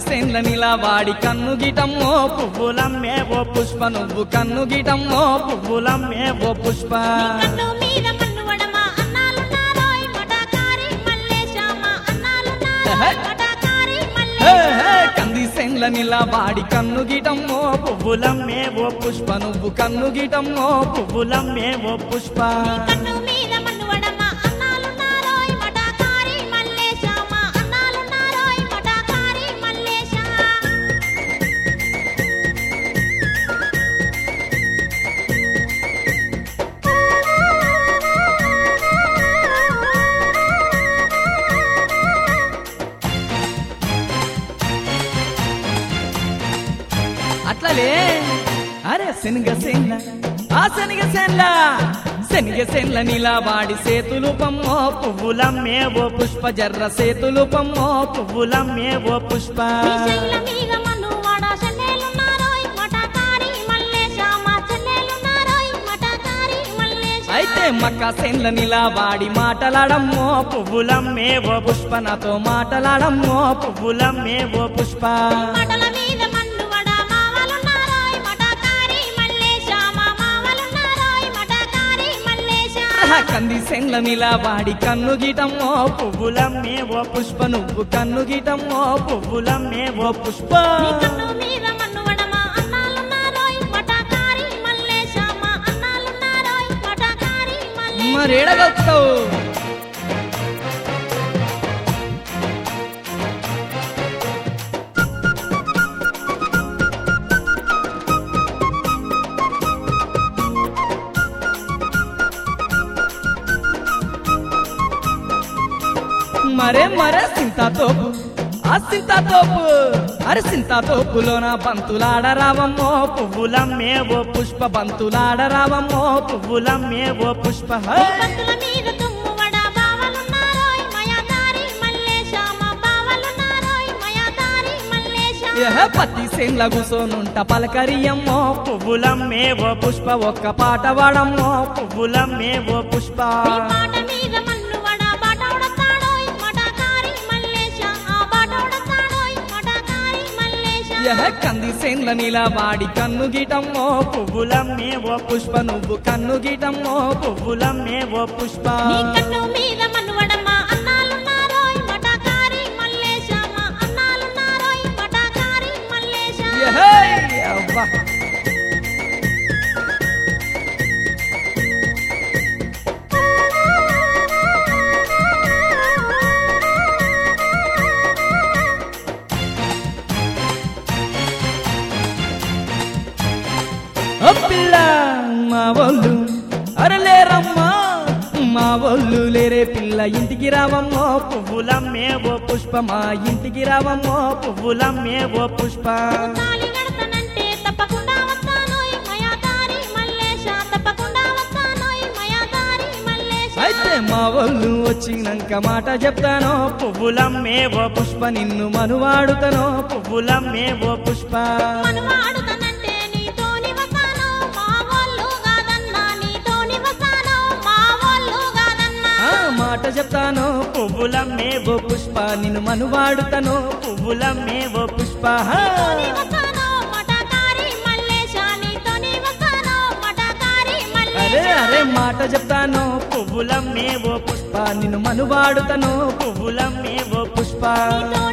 సేన్ల నిలవాడి కన్ను గిటమ్మో పువ్వులమ్మే ఓ పుష్ప నువ్వు కన్ను గిటమ్మో పువ్వులమ్మే ఓ పుష్ప కన్ను మీద మన్నువడమా అన్నాలున్నారోయ్ మటకారి మల్లేశమ్మ అన్నాలున్నారోయ్ మటకారి హే, హే, మల్లేశమ్మ కంది సేన్ల నిలవాడి కన్ను గిటమ్మో పువ్వులమ్మే ఓ పుష్ప పుష్ప నువ్వు కన్ను గిటమ్మో పువ్వులమ్మే ఓ పుష్ప కన్ను మీద మన్నువడమా అన్నాలున్నారోయ్ మటకారి మల్లేశమ్మ అన్నాలున్నారోయ్ మటకారి మల్లేశమ్మ అట్లలే అరే శనగ సేన్ల ఆ శనగ సేన్ల శనగ సేన్ల నిలవాడి సేతులు పమ్మో పువ్వులమ్మే ఓ పుష్ప పుష్ప జర్ర సేతులు పమ్మో పువ్వులమ్మే ఓ పుష్ప శ్రీశైల మీద మన్నువాడ చెల్లెలున్నారోయ్ మటకారి మల్లేశమ్మ చెల్లెలున్నారోయ్ మటకారి మల్లేశమ్మ అయితే మక్క సేన్ల నిలవాడి మాటలాడమ్మో పువ్వులమ్మే ఓ పుష్ప పుష్ప నాతో మాటలాడమ్మో పువ్వులమ్మే ఓ పుష్ప మటల మీద మన్నువడ మావలున్నారోయ్ మటకారి మల్లేశమ్మ మావలున్నారోయ్ మటకారి మల్లేశమ్మ కంది సేన్ల నిలవాడి కన్ను గిటమ్మో పువ్వులమ్మే ఓ పుష్ప పుష్ప నువ్వు కన్ను గిటమ్మో పువ్వులమ్మే ఓ పుష్ప నీ కన్ను మీద మన్నువడమా అన్నాలున్నారోయ్ మటకారి మల్లేశమ్మ అన్నాలున్నారోయ్ మటకారి మల్లేశమ్మ మరేడగొస్తావు మరే మరే సింతాతోపు ఆ సింతాతోపు అరే సింతాతోపులోన బంతులాడరావమ్మో పువ్వులమ్మే ఓ పుష్ప పుష్ప బంతులాడరావమ్మో పువ్వులమ్మే ఓ పుష్ప నీ పంతుల మీద తుమ్మువడ బావలున్నారోయ్ మయాదారి మల్లేశమ్మ బావలున్నారోయ్ మయాదారి మల్లేశమ్మ ఎహ పత్తి సేన్ల కూసోనుంట పలకరియమ్మో పువ్వులమ్మే ఓ పుష్ప పుష్ప ఒక్క పాట వాడమ్మో పువ్వులమ్మే ఓ పుష్ప నీ పాట మీద మన్నువడ బాటోడతాడోయ్ మటకారి మల్లేశమ్మ ఆ బాటోడతాడోయ్ మటకారి మల్లేశమ్మ ఎహ కంది సేన్ల నిలవాడి కన్ను గిటమ్మో పువ్వులమ్మే ఓ పుష్ప పుష్ప నువ్వు కన్ను గిటమ్మో పువ్వులమ్మే ఓ పుష్ప నీ కన్ను మీద మన్నువడమా అన్నాలున్నారోయ్ మటకారి మల్లేశమ్మ అన్నాలున్నారోయ్ మటకారి మల్లేశమ్మ ఎహై, అవ్వ. ఓ పిల్ల మా వాళ్ళు అరలేరమ్మా మా వాళ్ళు లేరే పిల్ల ఇంటికి రావమ్మో పువ్వులమ్మే ఓ పుష్ప పుష్ప మా ఇంటికి రావమ్మో పువ్వులమ్మే ఓ పుష్ప తాళి కడతానంటే తప్పకుండా వస్తానోయ్ మయాదారి మల్లేశ తప్పకుండా వస్తానోయ్ మయాదారి మల్లేశ అయితే మా వాళ్ళు వచ్చినాక మాట చెప్తానో పువ్వులమ్మే ఓ పుష్ప పుష్ప నిన్ను మనువాడుతానో పువ్వులమ్మే ఓ పుష్ప మనువాడుతానంటే నీతోని వస్తాను మా వాళ్ళు కాదన్నా నీతోని వస్తాను మా వాళ్ళు కాదన్నా ఆ మాట చెప్తానో పువ్వులమ్మే ఓ పుష్ప పుష్ప నిన్ను మనువాడుతానో పువ్వులమ్మే ఓ పుష్ప నీతోని వస్తాను మటకారి మల్లేశ నీతోని వస్తాను మటకారి అరే మల్లేశ అరే మాట చెప్తానో పువ్వులమ్మే ఓ పుష్ప పుష్ప నిన్ను మనువాడుతానో పువ్వులమ్మే ఓ పుష్ప నీతో